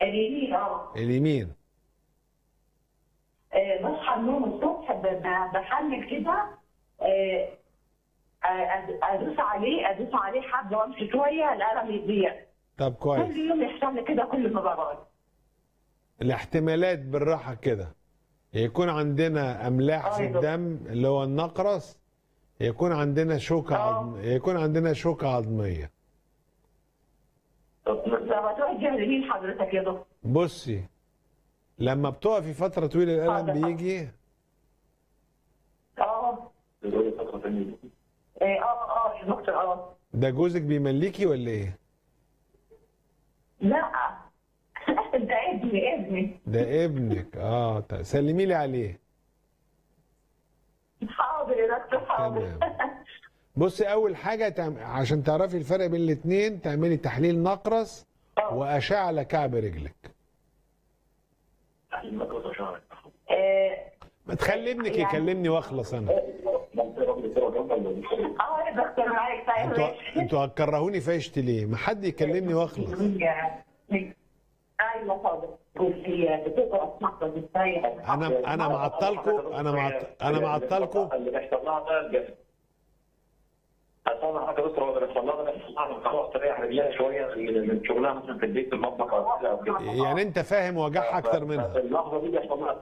اليمين اه اليمين آه، بصحى من النوم الصبح ب- ب- بحلل كده آه، أد- ادوس عليه ادوس عليه حبه وامشي شويه الالم يضيع طب كل كويس يوم يحصل لي كده كل ما بقعد الاحتمالات بالراحه كده يكون عندنا املاح آه في يا دكتور. الدم اللي هو النقرس يكون عندنا شوكه آه. عظم يكون عندنا شوكه عظميه طب توجه لمين حضرتك يا دكتور؟ بصي لما بتقفي فتره طويله الالم حاضر. بيجي اه اه اه يا دكتور اه ده جوزك بيمليكي ولا ايه لا ده ابني ابني ده ابنك اه طيب سلمي لي عليه حاضر يا دكتور حاضر تمام. بصي اول حاجه تعم... عشان تعرفي الفرق بين الاثنين تعملي تحليل نقرس واشعه لكعب رجلك آه، ما تخلي ابنك يعني- يكلمني واخلص انا اه يا دكتور معاك طيب انتوا ماشي. انتوا هتكرهوني في عيشتي ليه ما حد يكلمني واخلص ايوه حاضر هي بتقرا محفظ ازاي انا انا معطلكم انا معط... انا معطلكم اللي بيحصل لها ده الجسد اصلا حاجه بس هو اللي بيحصل لها ده بيحصل لها خلاص تريح رجليها شويه من من شغلها مثلا في البيت في المطبخ او كده او كده يعني انت فاهم وجعها اكتر منها اللحظه دي بيحصل لها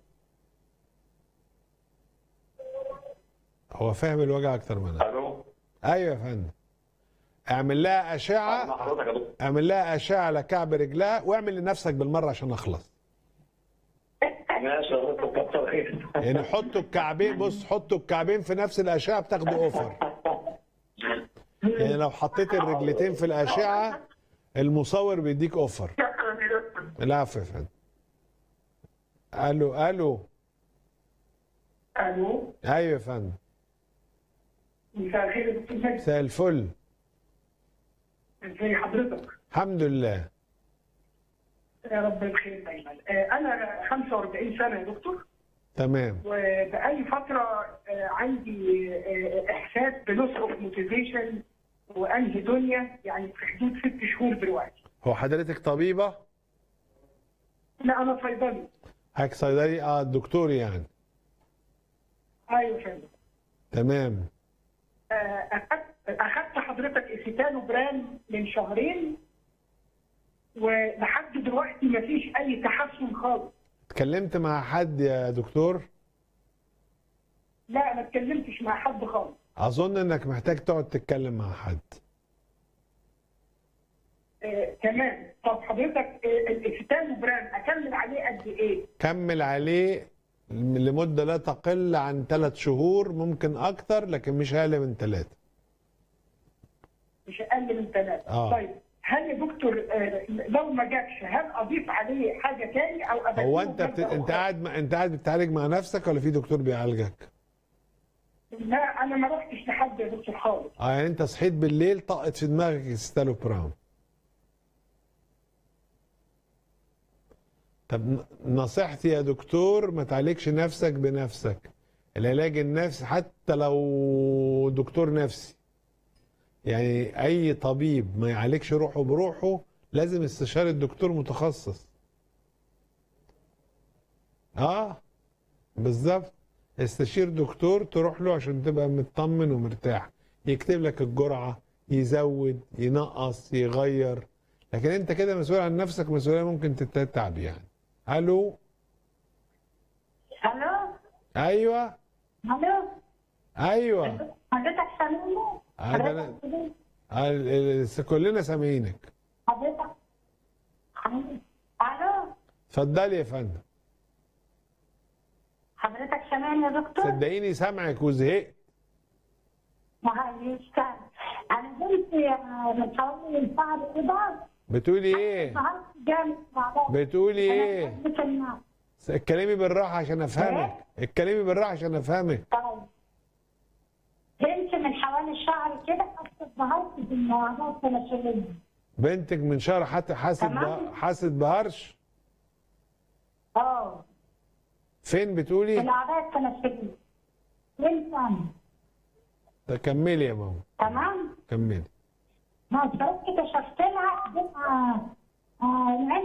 هو فاهم الوجع اكتر منها الو ايوه يا فندم اعمل لها مع اشعه حضرتك يا دكتور اعمل لها اشعه على كعب رجلها واعمل لنفسك بالمره عشان اخلص ماشي يا دكتور كتر خير يعني حطوا الكعبين بص حطوا الكعبين في نفس الاشعه بتاخدوا اوفر يعني لو حطيت الرجلتين في الاشعه المصور بيديك اوفر شكرا يا دكتور العفو يا فندم الو الو الو ايوه يا فندم مساء الخير يا دكتور مجدي. مساء الفل ازي حضرتك؟ الحمد لله يا رب الخير دايما آه، انا 45 سنه يا دكتور تمام وبقالي فتره آه، عندي آه، احساس بلوس اوف موتيفيشن وانهي دنيا يعني في حدود ست شهور دلوقتي هو حضرتك طبيبه لا انا صيدلي حضرتك صيدلي اه دكتور يعني ايوه فندم تمام آه، اخدت اخدت حضرتك اسيتالو بران من شهرين ولحد دلوقتي مفيش اي تحسن خالص اتكلمت مع حد يا دكتور لا ما اتكلمتش مع حد خالص اظن انك محتاج تقعد تتكلم مع حد آه، تمام طب حضرتك آه، الاسيتالو بران اكمل عليه قد ايه؟ كمل عليه لمدة لا تقل عن ثلاث شهور ممكن أكتر لكن مش أقل من ثلاثة مش اقل من ثلاثه آه. طيب هل يا دكتور آه، لو ما جاتش هل اضيف عليه حاجه تاني او أبدله هو أنت بت... بمادة أنت أخرى؟ قاعد م... أنت قاعد بتتعالج مع نفسك ولا في دكتور بيعالجك؟ لا انا ما رحتش لحد يا دكتور خالص أه يعني أنت صحيت بالليل طقت في دماغك ستالو براون طب ن- نصيحتي يا دكتور ما تعالجش نفسك بنفسك العلاج النفسي حتى لو دكتور نفسي يعني اي طبيب ما يعالجش روحه بروحه لازم استشارة دكتور متخصص اه بالظبط استشير دكتور تروح له عشان تبقى مطمن ومرتاح يكتب لك الجرعة يزود ينقص يغير لكن انت كده مسؤول عن نفسك مسؤولية ممكن تتعب يعني الو الو ايوه الو ايوه حضرتك سامعني؟ هذا حضرتك أنا- ال- ال- كلنا سامعينك حضرتك الو اتفضلي يا فندم حضرتك سامعني يا دكتور؟ صدقيني سامعك وزهقت معلش انا بنت من حوالي شهر كده بتقولي ايه ظهرت جامد مع بعض بتقولي ايه أنا بحبك الناس. اتكلمي بالراحه عشان افهمك اتكلمي بالراحه عشان افهمك طيب بنت من حوالي شهر كده حست ظهرت بالموضوع الثلاثينية بنتك من شهر حتى حست تمام. به- حست بهرش اه فين بتقولي الأعضاء الثلاثينية بنت أنا طب كملي يا ماما تمام؟ كملي ما صرت كشفت لها بقى آه، العين